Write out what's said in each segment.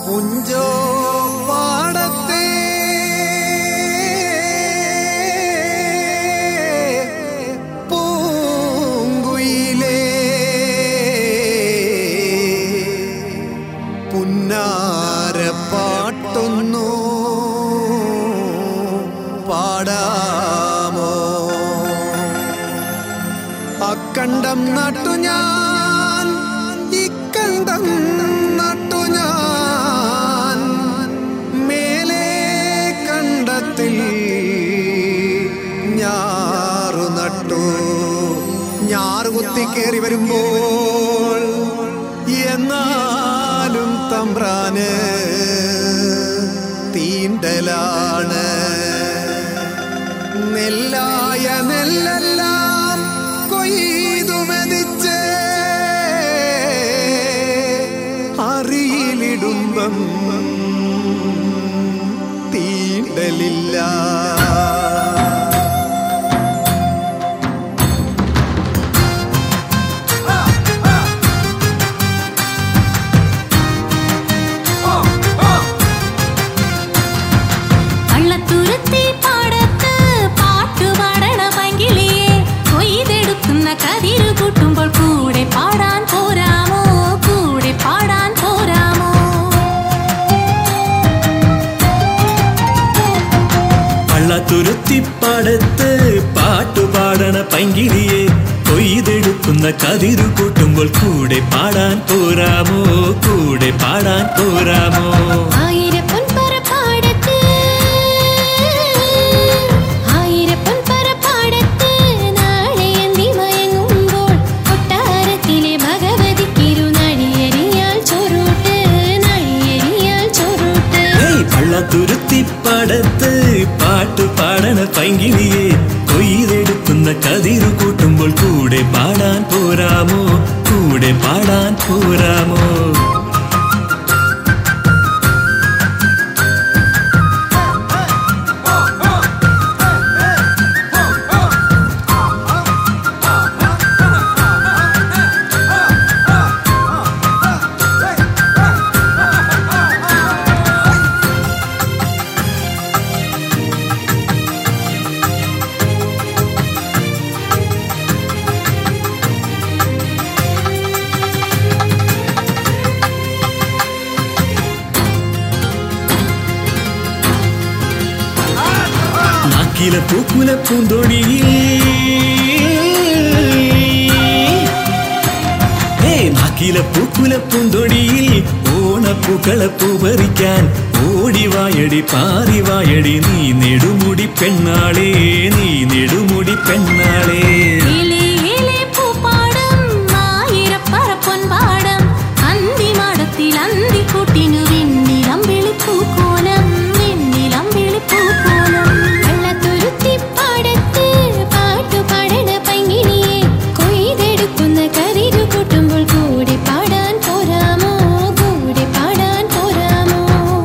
കുഞ്ചോ പാടത്തെ പൂങ്കുയിലേ പുന്നാര പാട്ടൊന്നു പാടാമോ അക്കണ്ടം നട്ടു ഞാൻ ഇക്കണ്ടം നട്ടു ഞാൻ മേലെ കണ്ടത്തിൽ ഞാറു നട്ടു ഞാറ് കുത്തി കയറി വരുമ്പോൾ എന്നാലും തമ്പ്രാന് തീണ്ടലാണ് നെല്ലായ നെല്ലെല്ലാം കൊയ്തു മെതിച്ച് അറിയിലിടുമ്പം തീണ്ടലില്ല വള്ളത്തുരുത്തി പാടത്ത് പാട്ടുപാടണ പങ്കിളിയെ കൊയ്തെടുക്കുന്ന കതിരു കൂട്ടുമ്പോൾ കൂടെ പാടാൻ പോരാമോ കൂടെ പാടാൻ പോരാമോ പള്ളത്തുരുത്തിപ്പാടത്ത് പാട്ടുപാടണ പങ്കിളിയെ കൊയ്തെടുക്കുന്ന കതിരു കൂട്ടുമ്പോൾ കൂടെ പാടാൻ പോരാമോ കൂടെ പാടാൻ പോരാമോ ആയിരപ്പൊൻപറ പാടത്ത് ആയിരപ്പൊൻപറ പാടത്ത് നാളെ അന്തി മയങ്ങുമ്പോൾ കൊട്ടാരത്തിലെ ഭഗവതിക്കിരു നഴിയരിയാൽ ചൊരുട്ട് നഴിയരിയാൽ ചൊരുട്ട് ഏയ് പള്ളത്തുരുത്തിപ്പാടത്ത് പാട്ടുപാടണ പങ്കിളിയെ കൊയ്തെടുക്കുന്ന കതിരു കൂട്ടുമ്പോൾ കൂടെ പാടാൻ പോരാമോ കൂടെ പാടാൻ പോരാമോ നാക്കില പൂക്കുല പൂന്തോണിയിൽ ഏ നാക്കില പൂക്കുല പൂന്തോണിയിൽ ഓണപ്പൂക്കള പൂപറിക്കാൻ ഓടിവായടി പാറിവായടി നീ നെടുമുടി പെണ്ണാളേ നീ നെടുമുടി പെണ്ണാളേ ഇലേ ഇലേ പൂപ്പാടം ആയിരപ്പറ പൊൻപാടം അന്തിമാടത്തിൽ അന്തിക്കൂട്ടിനു വെണ്ണിലം വെളിപ്പൂക്കോലം വെണ്ണിലം വെളിപ്പൂക്കോലം വെള്ളത്തുരുത്തിപ്പാടത്ത് പാട്ടുപാടണ പൈങ്കിളിയെ കൊയ്തെടുക്കുന്ന കതിരു കൂട്ടുമ്പോൾ കൂടെ പാടാൻ പോരാമോ കൂടെ പാടാൻ പോരാമോ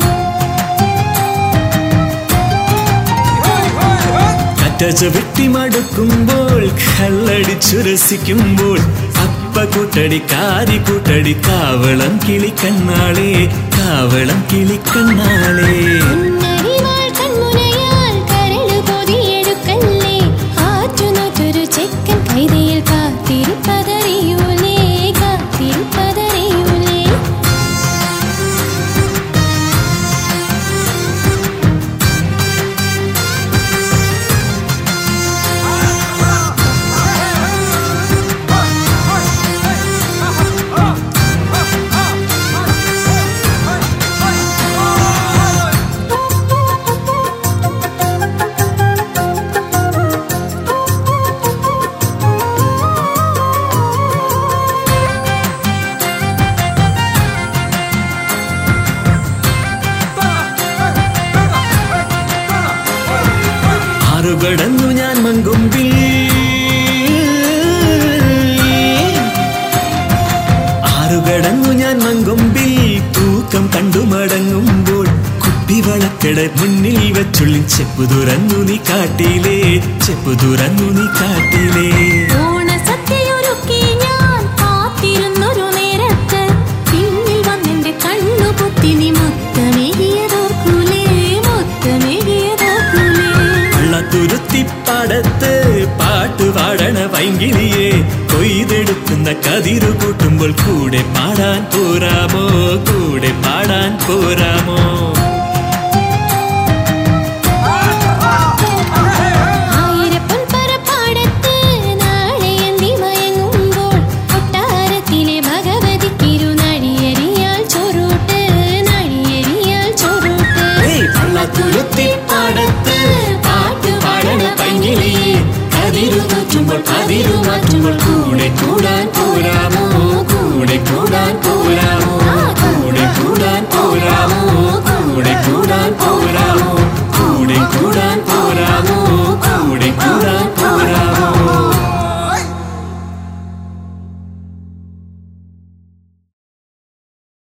കറ്റച്ച വെട്ടി മടുക്കുമ്പോൾ കള്ളടിച്ചു രസിക്കുമ്പോൾ അപ്പ കൂട്ടടി കാരി കൂട്ടടി കാവളം കിളിക്കണ്ണാളേ കാവളം കിളിക്കണ്ണാളേ ഉന്നരിവാൾ കൺമുനയാൽ കരളു പൊതിയെടുക്കല്ലേ ആറ്റുനോറ്റൊരു ചെക്കൻ കൈതയിൽ കാത്തിരിപ്പതറിയൂലേ കാത്തിരിപ്പതറിയൂലേ ആറുകടന്നു ഞാൻ മങ്കൊമ്പിൽ ആറുകടന്നു ഞാൻ മങ്കൊമ്പിൽ തൂക്കം കണ്ടു മടങ്ങുമ്പോൾ കുപ്പി വളക്കട മുന്നിൽ വെച്ചുള്ളി ചെപ്പു തുറന്നു നീ കാട്ടിലേ ചെപ്പു തുറന്നു നീ കാട്ടിലേ ഓണസദ്യയൊരുക്കി ഞാൻ കാത്തിരുന്നൊരു നേരത്ത് പിന്നിൽ വന്നെന്റെ കണ്ണു പൊത്തി നീ മുത്തി പൊട്ടുന്ന കതിരു കൂട്ടുമ്പോൾ കൂടെ പാടാൻ പോരാമോ കൂടെ പാടാൻ പോരാമോ